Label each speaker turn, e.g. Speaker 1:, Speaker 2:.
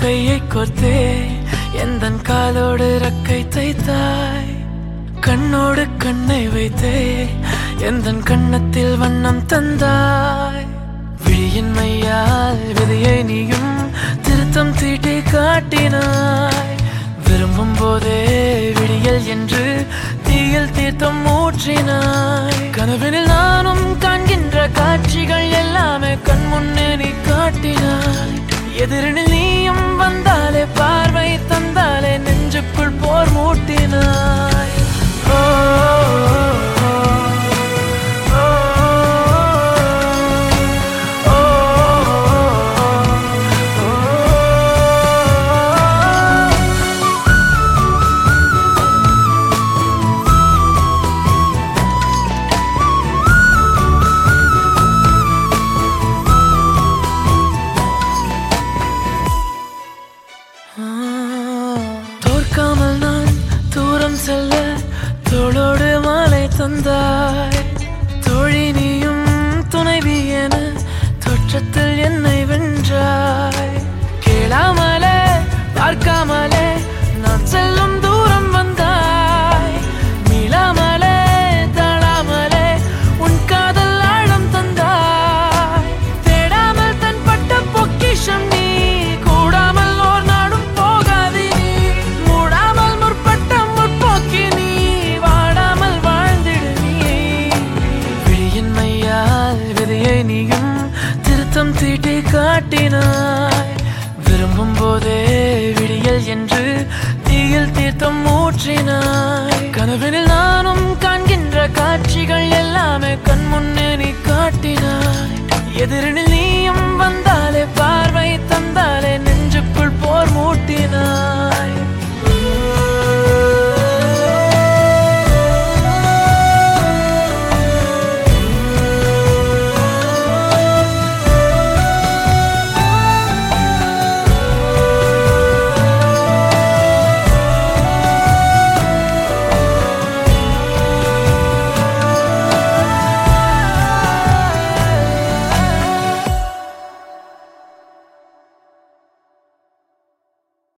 Speaker 1: கையை கோர்த்தே எந்தன் காலோடு ரக்கை தைத்தாய் கண்ணோடு கண்ணை வைத்தே எந்தன் கண்ணத்தில் வண்ணம் தந்தாய் விழியின் மையால் விதையை நீயும் திருத்தம் தீட்டி காட்டினாய் விரும்பும் போதே விடியல் என்று தீயில் தீர்த்தம் ஊற்றினாய் கனவினில் நானும் காண்கின்ற காட்சிகள் எல்லாமே கண் முன்னே நீ காட்டினாய் எதிரினில் நீயும் வந்தாலே பார்வை தந்தாலே நெஞ்சுக்குள் போர் மூட்டினாய் ஓ, ஓ, ஓ, ஓ, ஓ, ஓ. தோற்காமல் நான் தூரம் செல்ல தோளோடு மாலை தந்தாய் தோழி நீயும் துணைவி என தோற்றத்தில் என்னை வென்றாய் கேளாமலே பார்க்காமலே நான் செல்லும் தூரம் வந்தாய் மீளாமலே தாழாமலே உன் காதல் ஆழம் தந்தாய் தேடாமல் தன்பட்ட பொக்கிஷம் நீ கூடாமல் ஓர் நாடும் போகாதே நீ மூடாமல் முற்பட்ட முற்போக்கி நீ வாடாமல் வாழ்ந்திடு நீ விழியின் மையால் விதையை நீயும் திருத்தம் தீட்டி காட்டினாய் விரும்பும் போதே விடியல் என்று தீயில் தீர்த்தம் ஊற்றினாய் கனவினில் நானும் காண்கின்ற காட்சிகள் எல்லாமே கண் முன்னே நீ காட்டினாய் எதிரினில் நீயும் வந்தாலே பார்வை தந்தாலே நெஞ்சுக்குள் போர் மூட்டினாய்